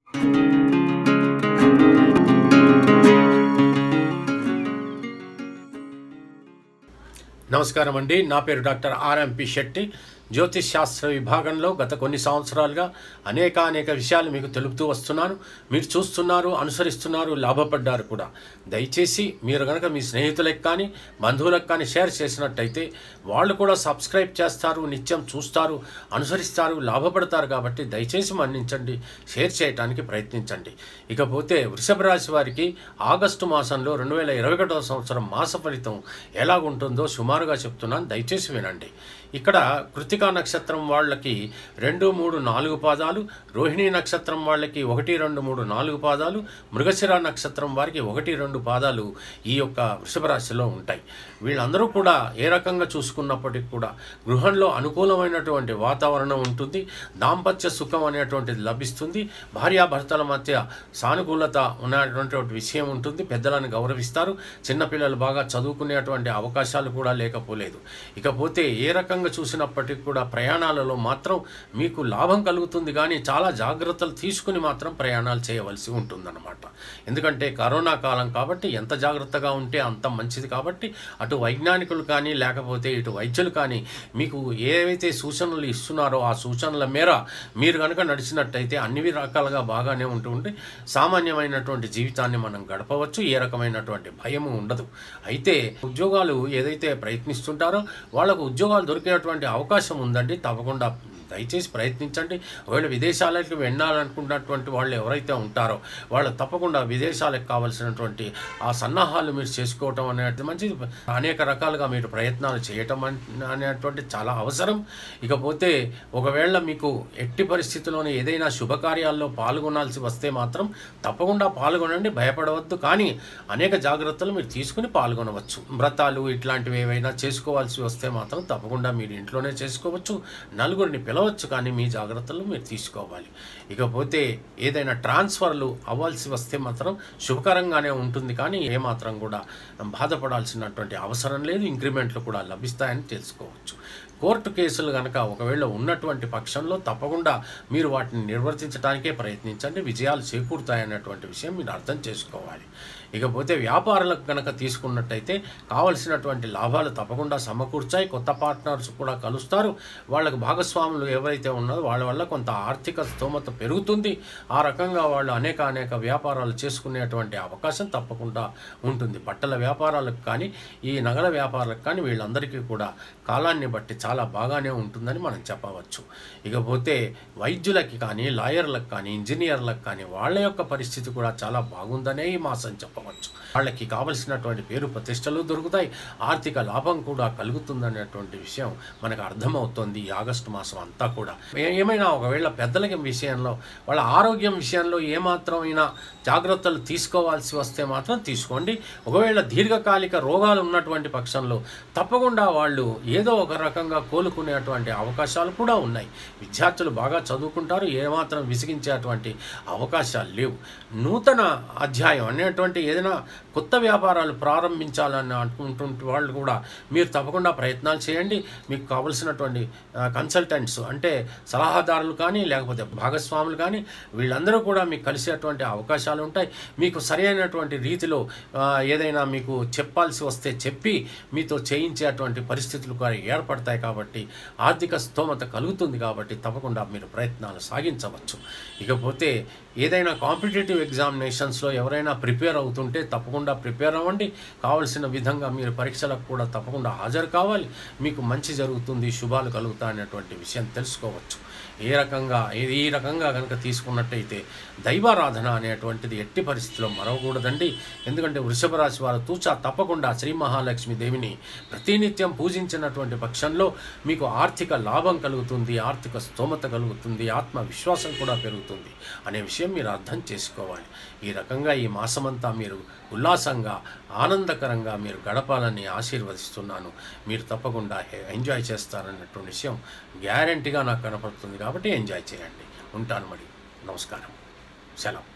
నమస్కారం అండి నా పేరు డాక్టర్ ఆర్ఎంపి శెట్టి జ్యోతిష్ శాస్త్ర విభాగంలో గత కొన్ని సంవత్సరాలుగా అనేక అనేక విషయాలు మీకు తెలుపుతూ వస్తున్నాను మీరు చూస్తున్నారు అనుసరిస్తున్నారు లాభపడ్డారు కూడా దయచేసి మీరు కనుక మీ స్నేహితులకు కానీ బంధువులకు కానీ షేర్ చేసినట్టయితే వాళ్ళు కూడా సబ్స్క్రైబ్ చేస్తారు నిత్యం చూస్తారు అనుసరిస్తారు లాభపడతారు కాబట్టి దయచేసి మన్నించండి షేర్ చేయడానికి ప్రయత్నించండి ఇకపోతే వృషభ రాశి వారికి ఆగస్టు మాసంలో రెండు వేల ఇరవై ఒకటవ సంవత్సరం మాస ఫలితం ఎలాగుంటుందో సుమారుగా చెప్తున్నాను దయచేసి వినండి ఇక్కడ కృతికా నక్షత్రం వాళ్ళకి రెండు మూడు నాలుగు పాదాలు రోహిణీ నక్షత్రం వాళ్ళకి ఒకటి రెండు మూడు నాలుగు పాదాలు మృగశిర నక్షత్రం వారికి ఒకటి రెండు పాదాలు ఈ యొక్క వృషభ రాశిలో ఉంటాయి వీళ్ళందరూ కూడా ఏ రకంగా చూసుకున్నప్పటికీ కూడా గృహంలో అనుకూలమైనటువంటి వాతావరణం ఉంటుంది దాంపత్య సుఖం అనేటువంటిది లభిస్తుంది భార్యాభర్తల మధ్య సానుకూలత ఉన్నటువంటి విషయం ఉంటుంది పెద్దలను గౌరవిస్తారు చిన్నపిల్లలు బాగా చదువుకునేటువంటి అవకాశాలు కూడా లేకపోలేదు ఇకపోతే ఏ రకంగా చూసినప్పటికీ కూడా ప్రయాణాలలో మాత్రం మీకు లాభం కలుగుతుంది కానీ చాలా జాగ్రత్తలు తీసుకుని మాత్రం ప్రయాణాలు చేయవలసి ఉంటుందన్నమాట ఎందుకంటే కరోనా కాలం కాబట్టి ఎంత జాగ్రత్తగా ఉంటే అంత మంచిది కాబట్టి అటు వైజ్ఞానికులు కానీ లేకపోతే ఇటు వైద్యులు కానీ మీకు ఏవైతే సూచనలు ఇస్తున్నారో ఆ సూచనల మేర మీరు కనుక నడిచినట్టయితే అన్ని రకాలుగా బాగానే ఉంటుంది సామాన్యమైనటువంటి జీవితాన్ని మనం గడపవచ్చు ఏ రకమైనటువంటి భయము ఉండదు అయితే ఉద్యోగాలు ఏదైతే ప్రయత్నిస్తుంటారో వాళ్ళకు ఉద్యోగాలు దొరికేటువంటి అవకాశం ఉందండి తప్పకుండా దయచేసి ప్రయత్నించండి ఒకవేళ విదేశాలకు వెళ్ళాలనుకున్నటువంటి వాళ్ళు ఎవరైతే ఉంటారో వాళ్ళు తప్పకుండా విదేశాలకు కావాల్సినటువంటి ఆ సన్నాహాలు మీరు చేసుకోవటం అనేది మంచిది అనేక రకాలుగా మీరు ప్రయత్నాలు చేయటం అన్- అనేటువంటి చాలా అవసరం ఇకపోతే ఒకవేళ మీకు ఎట్టి పరిస్థితుల్లోనే ఏదైనా శుభకార్యాల్లో పాల్గొనాల్సి వస్తే మాత్రం తప్పకుండా పాల్గొనండి భయపడవద్దు కానీ అనేక జాగ్రత్తలు మీరు తీసుకుని పాల్గొనవచ్చు వ్రతాలు ఇట్లాంటివి ఏవైనా చేసుకోవాల్సి వస్తే మాత్రం తప్పకుండా మీరు ఇంట్లోనే చేసుకోవచ్చు నలుగురిని పిలవచ్చు కానీ మీ జాగ్రత్తలు మీరు తీసుకోవాలి ఇకపోతే ఏదైనా ట్రాన్స్ఫర్లు అవ్వాల్సి వస్తే మాత్రం శుభకరంగానే ఉంటుంది కానీ ఏమాత్రం కూడా బాధపడాల్సినటువంటి అవసరం లేదు ఇంక్రిమెంట్లు కూడా లభిస్తాయని తెలుసుకోవచ్చు కోర్టు కేసులు కనుక ఒకవేళ ఉన్నటువంటి పక్షంలో తప్పకుండా మీరు వాటిని నిర్వర్తించడానికే ప్రయత్నించండి విజయాలు చేకూరుతాయన్నటువంటి విషయం మీరు అర్థం చేసుకోవాలి ఇకపోతే వ్యాపారులకు కనుక తీసుకున్నట్టయితే కావలసినటువంటి లాభాలు తప్పకుండా సమకూర్చాయి కొత్త పార్ట్నర్స్ కూడా కలుస్తారు వాళ్ళకు భాగస్వాములు ఎవరైతే ఉన్నారో వాళ్ళ వల్ల కొంత ఆర్థిక స్తోమత పెరుగుతుంది ఆ రకంగా వాళ్ళు అనేక అనేక వ్యాపారాలు చేసుకునేటువంటి అవకాశం తప్పకుండా ఉంటుంది బట్టల వ్యాపారాలకు కానీ ఈ నగల వ్యాపారాలకు కానీ వీళ్ళందరికీ కూడా కాలాన్ని బట్టి చాలా బాగానే ఉంటుందని మనం చెప్పవచ్చు ఇకపోతే వైద్యులకి కానీ లాయర్లకు కానీ ఇంజనీర్లకు కానీ వాళ్ళ యొక్క పరిస్థితి కూడా చాలా బాగుందనే ఈ మాసం చెప్పవచ్చు వాళ్ళకి కావలసినటువంటి పేరు ప్రతిష్టలు దొరుకుతాయి ఆర్థిక లాభం కూడా కలుగుతుందనేటువంటి విషయం మనకు అర్థమవుతోంది ఈ ఆగస్టు మాసం అంతా కూడా ఏ- ఏమైనా ఒకవేళ పెద్దలకి విషయంలో వాళ్ళ ఆరోగ్యం విషయంలో ఏమాత్రమైనా జాగ్రత్తలు తీసుకోవాల్సి వస్తే మాత్రం తీసుకోండి ఒకవేళ దీర్ఘకాలిక రోగాలు ఉన్నటువంటి పక్షంలో తప్పకుండా వాళ్ళు ఏదో ఒక రకంగా కోలుకునేటువంటి అవకాశాలు కూడా ఉన్నాయి విద్యార్థులు బాగా చదువుకుంటారు ఏమాత్రం విసిగించేటువంటి అవకాశాలు లేవు నూతన అధ్యాయం అనేటువంటి ఏదైనా కొత్త వ్యాపారాలు ప్రారంభించాలని అనుకుంటుంటే వాళ్ళు కూడా మీరు తప్పకుండా ప్రయత్నాలు చేయండి మీకు కావలసినటువంటి కన్సల్టెంట్స్ అంటే సలహాదారులు కానీ లేకపోతే భాగస్వాములు కానీ వీళ్ళందరూ కూడా మీకు కలిసేటువంటి అవకాశాలు ఉంటాయి మీకు సరైనటువంటి రీతిలో ఆ, ఏదైనా మీకు చెప్పాల్సి వస్తే చెప్పి మీతో చేయించేటువంటి పరిస్థితులు కూడా ఏర్పడతాయి కాబట్టి ఆర్థిక స్తోమత కలుగుతుంది కాబట్టి తప్పకుండా మీరు ప్రయత్నాలు సాగించవచ్చు ఇకపోతే ఏదైనా కాంపిటేటివ్ ఎగ్జామినేషన్స్లో ఎవరైనా ప్రిపేర్ అవుతుంటే తప్పకుండా ప్రిపేర్ అవ్వండి కావలసిన విధంగా మీరు పరీక్షలకు కూడా తప్పకుండా హాజరు కావాలి మీకు మంచి జరుగుతుంది శుభాలు కలుగుతాయి అనేటువంటి విషయం తెలుసుకోవచ్చు ఏ రకంగా ఏ- ఈ రకంగా కనుక తీసుకున్నట్టయితే దైవారాధన అనేటువంటిది ఎట్టి పరిస్థితిలో మరవకూడదండి ఎందుకంటే వృషభ రాశి వారు తూచా తప్పకుండా శ్రీ మహాలక్ష్మి దేవిని ప్రతినిత్యం పూజించినటువంటి పక్షంలో మీకు ఆర్థిక లాభం కలుగుతుంది ఆర్థిక స్తోమత కలుగుతుంది ఆత్మవిశ్వాసం కూడా పెరుగుతుంది అనే విషయం మీరు అర్థం చేసుకోవాలి ఈ రకంగా ఈ మాసమంతా మీరు ఉల్లాసంగా ఆనందకరంగా మీరు గడపాలని ఆశీర్వదిస్తున్నాను మీరు తప్పకుండా ఎంజాయ్ చేస్తారన్నటువంటి విషయం గ్యారంటీగా నాకు కనపడుతుంది కాబట్టి ఎంజాయ్ చేయండి ఉంటాను మరి నమస్కారం సెలవు